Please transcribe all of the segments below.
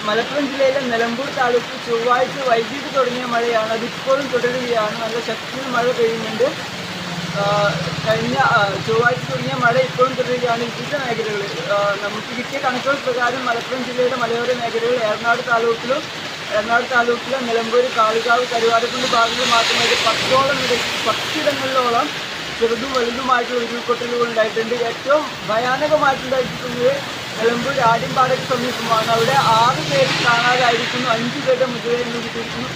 മലപ്പുറം ജില്ലയിലെ നിലമ്പൂർ താലൂക്കിൽ ചൊവ്വാഴ്ച വൈകിട്ട് തുടങ്ങിയ മഴയാണ് അത് ഇപ്പോഴും തുടരുകയാണ് നല്ല ശക്തിയിൽ മഴ പെയ്യുന്നുണ്ട് ആ, കഴിഞ്ഞ ആ, ചൊവ്വാഴ്ച തുടങ്ങിയ മഴ ഇപ്പോഴും തുടരുകയാണ് വിവിധ മേഖലകളിൽ ആ, നമുക്ക് കിട്ടിയ കണക്കുകൾ പ്രകാരം മലപ്പുറം ജില്ലയുടെ മലയോര മേഖലകൾ ഏറനാട് താലൂക്കിലും ഏറനാട് താലൂക്കിലെ നിലമ്പൂർ കാളികാവ് കരുവാരക്കുണ്ട് ഭാഗങ്ങളിൽ മാത്രമേ പത്തോളം ഇട- പത്തിടങ്ങളിലോളം ചെറുതും വലുതുമായിട്ടുള്ള ഉരുൾപൊട്ടലുകൾ ഉണ്ടായിട്ടുണ്ട് ഏറ്റവും ഭയാനകമായിട്ടുണ്ടായിരിക്കുന്നത് നിലമ്പൂർ ആദ്യംപാടയ്ക്ക് സമീപമാണ് അവിടെ ആറ് പേര് കാണാതായിരിക്കുന്നു അഞ്ച് പേരുടെ മൃതദേഹങ്ങൾ കിട്ടിയിരിക്കുന്നു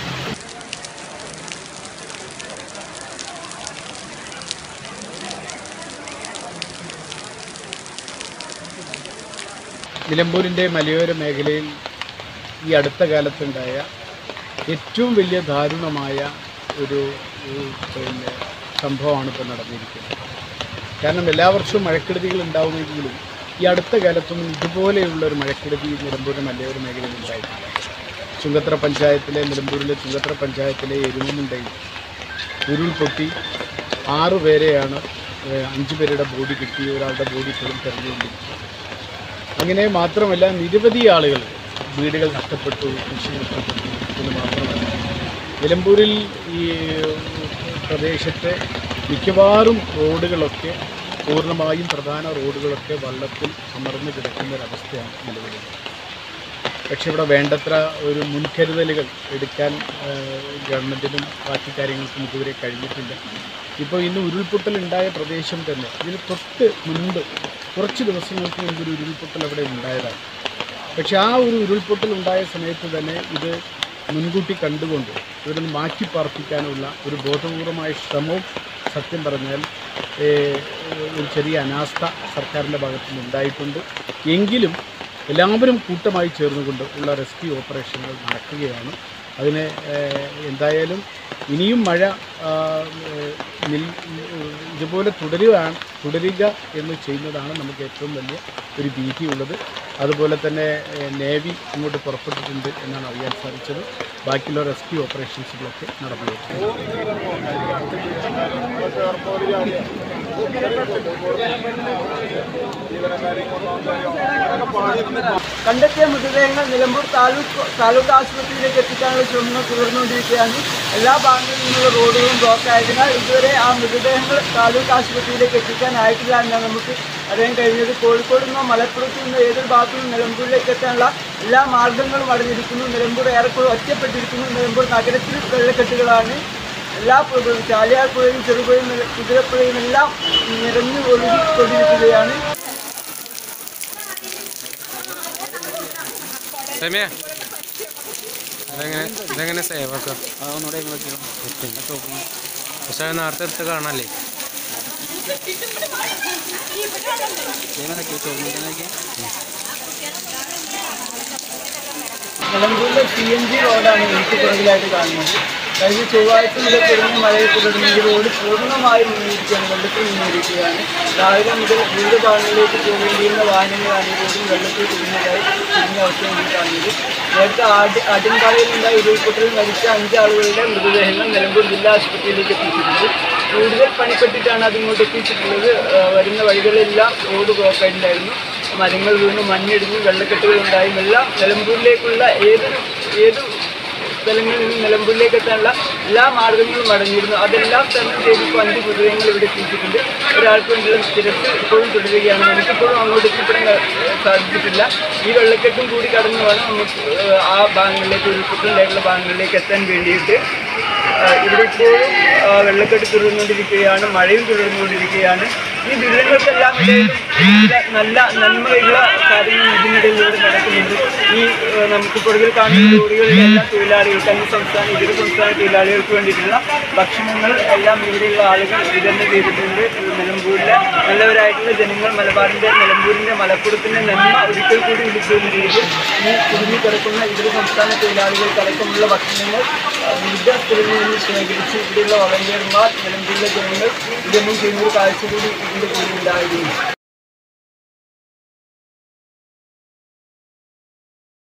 നിലമ്പൂരിൻ്റെ മലയോര മേഖലയിൽ ഈ അടുത്ത കാലത്തുണ്ടായ ഏറ്റവും വലിയ ദാരുണമായ ഒരു ഒരു പിന്നെ സംഭവമാണ് ഇപ്പോൾ നടന്നിരിക്കുന്നത് കാരണം എല്ലാ വർഷവും മഴക്കെടുതികൾ ഉണ്ടാവുമെങ്കിലും ഈ അടുത്ത കാലത്തൊന്നും ഇതുപോലെയുള്ള ഒരു മഴക്കെടുതി നിലമ്പൂരിൻ്റെ മലയോര മേഖലയിൽ ഉണ്ടായിട്ടില്ല ചുങ്കത്ര പഞ്ചായത്തിലെ നിലമ്പൂരിലെ ചുങ്കത്ര പഞ്ചായത്തിലെ എരുമമുണ്ടയിൽ ഉരുൾപൊട്ടി ആറു പേരെയാണ് ഏഹ്, അഞ്ച് പേരുടെ ബോഡി കിട്ടി ഒരാളുടെ ബോഡി ഇപ്പോഴും തെരഞ്ഞുകൊണ്ടിരിക്കുന്നത് അങ്ങനെ മാത്രമല്ല നിരവധി ആളുകൾ വീടുകൾ നഷ്ടപ്പെട്ടു കൃഷി നഷ്ടപ്പെട്ടു എന്ന് മാത്രമല്ല നിലമ്പൂരിൽ ഈ പ്രദേശത്തെ മിക്കവാറും റോഡുകളൊക്കെ പൂർണ്ണമായും പ്രധാന റോഡുകളൊക്കെ വെള്ളത്തിൽ അമർന്നു കിടക്കുന്ന ഒരവസ്ഥയാണ് നിലവിലുള്ളത് പക്ഷെ ഇവിടെ വേണ്ടത്ര ഒരു മുൻകരുതലുകൾ എടുക്കാൻ ഏഹ്, ഗവൺമെൻറ്റിനും ബാക്കി കാര്യങ്ങൾക്കും ഇതുവരെ കഴിഞ്ഞിട്ടില്ല ഇപ്പോൾ ഇന്ന് ഉരുൾപൊട്ടൽ ഉണ്ടായ പ്രദേശം തന്നെ ഇതിന് തൊട്ട് മുൻപ് കുറച്ച് ദിവസങ്ങൾക്ക് മുൻപ് ഒരു ഉരുൾപൊട്ടൽ അവിടെ ഉണ്ടായതാണ് പക്ഷെ ആ ഒരു ഉരുൾപൊട്ടൽ ഉണ്ടായ സമയത്ത് തന്നെ ഇത് മുൻകൂട്ടി കണ്ടുകൊണ്ട് ഇവരൊന്ന് മാറ്റി പാർപ്പിക്കാനുള്ള ഒരു ബോധപൂർവമായ ശ്രമവും സത്യം പറഞ്ഞാൽ ഏഹ്, ഒരു ചെറിയ അനാസ്ഥ സർക്കാരിൻ്റെ ഭാഗത്തു നിന്ന് ഉണ്ടായിട്ടുണ്ട് എങ്കിലും എല്ലാവരും കൂട്ടമായി ചേർന്നുകൊണ്ട് ഉള്ള റെസ്ക്യൂ ഓപ്പറേഷനുകൾ നടക്കുകയാണ് അതിന് ഏഹ്, എന്തായാലും ഇനിയും മഴ ആ, ഏഹ്, നിൽ ഇതുപോലെ തുടരുകയാണ് തുടരുക എന്ന് ചെയ്യുന്നതാണ് നമുക്ക് ഏറ്റവും വലിയ ഒരു ഭീതിയുള്ളത് അതുപോലെ തന്നെ ഏഹ്, നേവി അങ്ങോട്ട് പുറപ്പെട്ടിട്ടുണ്ട് എന്നാണ് അറിയാൻ സാധിച്ചത് ബാക്കിയുള്ള റെസ്ക്യൂ ഓപ്പറേഷൻസുകളൊക്കെ നടന്നു വരുന്നു കണ്ടെത്തിയ മൃതദേഹങ്ങൾ നിലമ്പൂർ താലൂക്ക് താലൂക്ക് ആശുപത്രിയിലേക്ക് എത്തിക്കാനുള്ള ശ്രമങ്ങൾ തുടർന്നുകൊണ്ടിരിക്കുകയാണ് എല്ലാ ഭാഗങ്ങളിൽ നിന്നുള്ള റോഡുകളും ബ്ലോക്ക് ആയതിനാൽ ഇതുവരെ ആ മൃതദേഹങ്ങൾ താലൂക്ക് ആശുപത്രിയിലേക്ക് എത്തിക്കാനായിട്ടില്ല എന്നാണ് നമുക്ക് അറിയാൻ കഴിഞ്ഞത് കോഴിക്കോട് നിന്നോ മലപ്പുറത്ത് നിന്നോ ഏതൊരു ഭാഗത്തു നിന്നും നിലമ്പൂരിലേക്ക് എത്താനുള്ള എല്ലാ മാർഗങ്ങളും അടഞ്ഞിരിക്കുന്നു നിലമ്പൂർ ഏറെക്കുറെ ഒറ്റപ്പെട്ടിരിക്കുന്നു നിലമ്പൂർ നഗരത്തിൽ വെള്ളക്കെട്ടുകളാണ് എല്ലാ പുഴകളും ചാലിയാർ പുഴയും ചെറുപുഴയും കുതിരപ്പുഴയും എല്ലാം നിറഞ്ഞു ഒഴുകിക്കൊണ്ടിരിക്കുകയാണ് സെമിയ ഇതെങ്ങനെ ഇതെങ്ങനെ സേവ് ആക്കുക പക്ഷേ അത് നേരത്തെ എടുത്ത് കാണാല്ലേ നിലമ്പൂരിലെ സി എൻ ജി റോഡാണ് എനിക്ക് പുറകിലായിട്ട് കാണുന്നത് കഴിഞ്ഞ ചൊവ്വാഴ്ച മുതൽ തുടങ്ങിയ മഴയെ തുടർന്ന് ഈ റോഡ് പൂർണ്ണമായും മുങ്ങിയിരിക്കുകയാണ് വെള്ളത്തിൽ മുങ്ങിയിരിക്കുകയാണ് രാവിലെ മുതൽ വിവിധ ഭാഗങ്ങളിലേക്ക് പോകേണ്ടിയിരുന്ന വാഹനങ്ങളാണ് ഈ റോഡിൽ വെള്ളത്തിൽ കുടുങ്ങിയതായി കുടുങ്ങിയ അവസ്ഥയാണ് ഈ കാണുന്നത് നേരത്തെ ആട്ടി ആട്ടിൻപാറയിലുണ്ടായ ഉരുൾപൊട്ടലിൽ മരിച്ച അഞ്ച് ആളുകളുടെ മൃതദേഹങ്ങൾ നിലമ്പൂർ ജില്ലാ ആശുപത്രിയിലേക്ക് എത്തിച്ചിട്ടുണ്ട് കൂടുതൽ പണിപ്പെട്ടിട്ടാണ് അതിങ്ങോട്ട് എത്തിച്ചിട്ടുള്ളത് ആ, വരുന്ന വഴികളിലെല്ലാം റോഡ് ബ്ലോക്ക് ആയിട്ടുണ്ടായിരുന്നു മരങ്ങൾ വീണ് മണ്ണിടിഞ്ഞ് വെള്ളക്കെട്ടുകൾ ഉണ്ടായും എല്ലാം നിലമ്പൂരിലേക്കുള്ള ഏതൊരു ഏത് സ്ഥലങ്ങളിൽ നിന്ന് നിലമ്പൂരിലേക്ക് എത്താനുള്ള എല്ലാ മാർഗങ്ങളും അടങ്ങിയിരുന്നു അതെല്ലാം തന്നെ ചെയ്ത് ഇപ്പോൾ അഞ്ച് മൃതദേഹങ്ങൾ ഇവിടെ എത്തിച്ചിട്ടുണ്ട് ഒരാൾക്ക് വേണ്ടിയുള്ള തിരക്ക് ഇപ്പോഴും തുടരുകയാണ് നമുക്കിപ്പോഴും അങ്ങോട്ട് എത്തിപ്പെടാൻ ക- സാധിച്ചിട്ടില്ല ഈ വെള്ളക്കെട്ടും കൂടി കടന്നു വേണം നമുക്ക് ഏഹ്, ആ ഭാഗങ്ങളിലേക്ക് ഉരുൾപൊട്ടലുണ്ടായിട്ടുള്ള ഭാഗങ്ങളിലേക്ക് എത്താൻ വേണ്ടിയിട്ട് ഏഹ്, ഇവിടെ ഇപ്പോഴും ഏഹ്, വെള്ളക്കെട്ട് തുടർന്നുകൊണ്ടിരിക്കുകയാണ് മഴയും തുടർന്നുകൊണ്ടിരിക്കുകയാണ് ഈ ദുരിതങ്ങൾക്കെല്ലാം ഇടയിലും ചില നല്ല നന്മയുള്ള കാര്യങ്ങൾ ഇതിനിടയിലൂടെ നടക്കുന്നുണ്ട് ഈ ഏഹ്, നമുക്ക് പുറകിൽ കാണുന്ന ലോറികളിലെ എല്ലാ തൊഴിലാളികൾക്ക് അന്യ സംസ്ഥാന ഇതര സംസ്ഥാന തൊഴിലാളികൾക്ക് വേണ്ടിയിട്ടുള്ള ഭക്ഷണങ്ങൾ എല്ലാം ഇവിടെയുള്ള ആളുകൾ വിതരണം ചെയ്തിട്ടുണ്ട് നിലമ്പൂരിലെ നല്ലവരായിട്ടുള്ള ജനങ്ങൾ മലബാറിന്റെ നിലമ്പൂരിന്റെ മലപ്പുറത്തിന്റെ നന്മ ഒരിക്കൽ കൂടി വിളിച്ചുകൊണ്ടിരിക്കും ഈ കുടുങ്ങി കിടക്കുന്ന ഇതര സംസ്ഥാന തൊഴിലാളികൾക്കടക്കമുള്ള ഭക്ഷണങ്ങൾ ആ, വിവിധ സ്ഥലങ്ങളിൽ നിന്ന് ശേഖരിച്ച് ഇവിടെയുള്ള വളണ്ടിയർമാർ നിലമ്പൂരിലെ ജനങ്ങൾ ഇതൊന്നും ചെയ്യുന്ന ഒരു കാഴ്ച കൂടി ഇതിന്റെ കൂടി ഉണ്ടായിരുന്നു